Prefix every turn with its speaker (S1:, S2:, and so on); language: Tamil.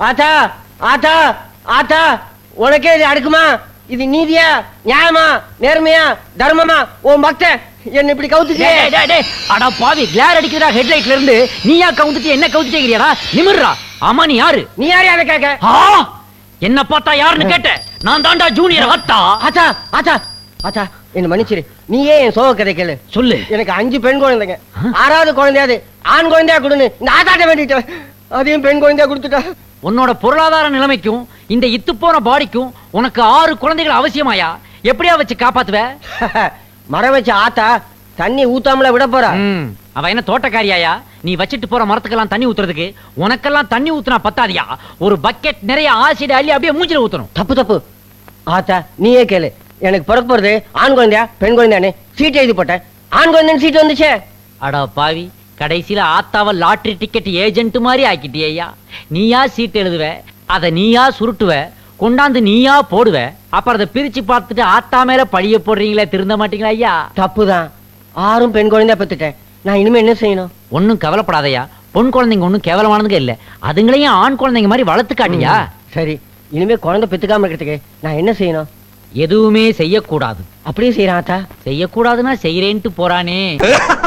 S1: ஆத்தா ஆத்தா ஆத்தா உனக்கே இது அடுக்குமா இது நீதியா நியாயமா நேர்மையா தர்மமா உன் பக்தன் என்ன இப்படி கவுத்துச்சு
S2: டேய், டேய், டேய், டேய். அட பாவி கிளார் அடிக்கிறா ஹெட்லைட்ல இருந்து நீயா கவுந்துட்டு என்ன கவுத்துட்டேங்கிறியாடா நிமிர்றா ஆமா நீ யாரு
S1: நீ யாரு அதை கேட்க
S2: ஆ என்ன பார்த்தா யாருன்னு கேட்ட நான் தாண்டா ஜூனியர் அத்தா
S1: ஆத்தா ஆத்தா ஆத்தா என்ன மன்னிச்சிரு நீயே என் சோக கதை கேளு
S2: சொல்லு
S1: எனக்கு அஞ்சு பெண் குழந்தைங்க ஆறாவது குழந்தையாது ஆண் குழந்தையா கொடுன்னு இந்த ஆத்தாட்ட வேண்டிட்டேன் அதையும் பெண் குழந்தையா கொடுத்துட்டா
S2: உன்னோட பொருளாதார நிலைமைக்கும் இந்த இத்து போன பாடிக்கும் உனக்கு ஆறு குழந்தைகள் அவசியமாயா எப்படியா வச்சு காப்பாத்துவ
S1: மரம் வச்ச ஆத்தா தண்ணி ஊத்தாமல விட போறா
S2: ம், அவ என்ன தோட்டக்காரியாயா நீ வச்சிட்டு போற மரத்துக்கெல்லாம் தண்ணி ஊத்துறதுக்கு உனக்கெல்லாம் தண்ணி ஊத்துனா பத்தாதியா ஒரு பக்கெட் நிறைய ஆசிட் அள்ளி அப்படியே மூஞ்சில ஊத்தணும்
S1: தப்பு தப்பு ஆத்தா நீயே கேளு எனக்கு பிறக்க போறது ஆண் குழந்தையா பெண் குழந்தையானே சீட் எழுதி போட்டேன் ஆண் குழந்தைன்னு சீட் வந்துச்சே
S2: அடா பாவி கடைசியில ஆத்தாவ லாட்டரி டிக்கெட் ஏஜென்ட் மாதிரி ஆக்கிட்டியா நீயா சீட் எழுதுவ அத நீயா சுருட்டுவ கொண்டாந்து நீயா போடுவ அப்புறம் அதை பிரிச்சு பார்த்துட்டு ஆத்தா மேல பழிய போடுறீங்களே திருந்த மாட்டீங்களா ஐயா
S1: தப்புதான் ஆறும் பெண் குழந்தையா பெத்துட்டேன் நான் இனிமே என்ன செய்யணும்
S2: ஒண்ணும் கவலைப்படாதயா பொன் குழந்தைங்க ஒண்ணும் கேவலமானதுங்க இல்ல அதுங்களையும் ஆண் குழந்தைங்க மாதிரி வளர்த்து காட்டியா
S1: சரி இனிமே குழந்தை பெத்துக்காம இருக்கிறதுக்கு நான் என்ன செய்யணும்
S2: எதுவுமே செய்யக்கூடாது
S1: அப்படியே செய்யறேன் ஆத்தா
S2: செய்யக்கூடாதுன்னா செய்யறேன்ட்டு போறானே